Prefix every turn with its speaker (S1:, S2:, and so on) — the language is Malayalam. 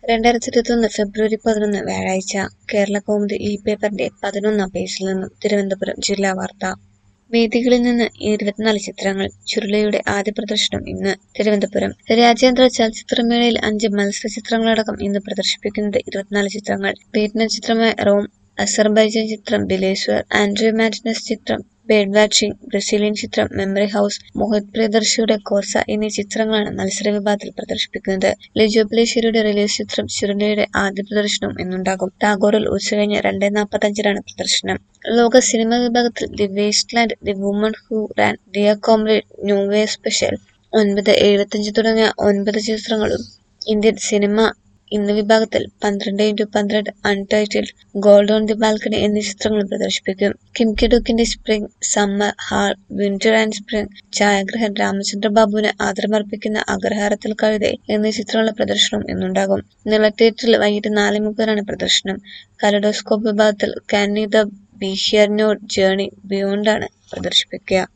S1: രണ്ടായിരത്തി ഇരുപത്തൊന്ന് ഫെബ്രുവരി പതിനൊന്ന് വ്യാഴാഴ്ച കേരള കൗമുദി ഈ പേപ്പറിന്റെ പതിനൊന്നാം പേജിൽ നിന്നും തിരുവനന്തപുരം ജില്ലാ വാർത്ത വേദികളിൽ നിന്ന് ഇരുപത്തിനാല് ചിത്രങ്ങൾ ചുരുളയുടെ ആദ്യ പ്രദർശനം ഇന്ന് തിരുവനന്തപുരം രാജ്യാന്തര ചലച്ചിത്രമേളയിൽ അഞ്ച് മത്സര ചിത്രങ്ങളടക്കം ഇന്ന് പ്രദർശിപ്പിക്കുന്നത് ഇരുപത്തിനാല് ചിത്രങ്ങൾ വിയറ്റ്നാം ചിത്രമായ റോം അസർബൈജാൻ ചിത്രം ബിലേശ്വർ ആൻഡ്രിയ മാറ്റിനസ് ചിത്രം ബേഡ് വാച്ചിങ് ബ്രസീലിയൻ ചിത്രം മെമ്മറി ഹൗസ് മോഹിത് പ്രിയദർശിയുടെ കോർസ എന്നീ ചിത്രങ്ങളാണ് മത്സര വിഭാഗത്തിൽ പ്രദർശിപ്പിക്കുന്നത് ലിജോ പ്ലേശ്ശേരിയുടെ റിലീസ് ചിത്രം ചുരുളയുടെ ആദ്യ പ്രദർശനവും ഇന്നുണ്ടാകും ടാഗോറിൽ ഉച്ചകഴിഞ്ഞ് രണ്ടേ നാൽപ്പത്തഞ്ചിനാണ് പ്രദർശനം ലോക സിനിമ വിഭാഗത്തിൽ the waste land the woman who ran dear comrade new way special ഒൻപത് എഴുപത്തഞ്ച് തുടങ്ങിയ ഒൻപത് ചിത്രങ്ങളും ഇന്ത്യൻ സിനിമ ഇന്ന് വിഭാഗത്തിൽ പന്ത്രണ്ട് ഇൻറ്റു പന്ത്രണ്ട് untitled gold on the balcony എന്നീ ചിത്രങ്ങളും പ്രദർശിപ്പിക്കും കിം കിഡുക്കിന്റെ spring summer fall winter and spring ഛായാഗ്രഹൻ രാമചന്ദ്ര ബാബുവിന് ആദരമർപ്പിക്കുന്ന അഗ്രഹാരത്തിൽ കഴുതെ എന്നീ ചിത്രങ്ങളുടെ പ്രദർശനവും ഇന്നുണ്ടാകും നില തിയേറ്ററിൽ വൈകിട്ട് നാല് മുപ്പതിനാണ് പ്രദർശനം കലഡോസ്കോപ്പ് വിഭാഗത്തിൽ can the be here not journey ബിയോണ്ടാണ് പ്രദർശിപ്പിക്കുക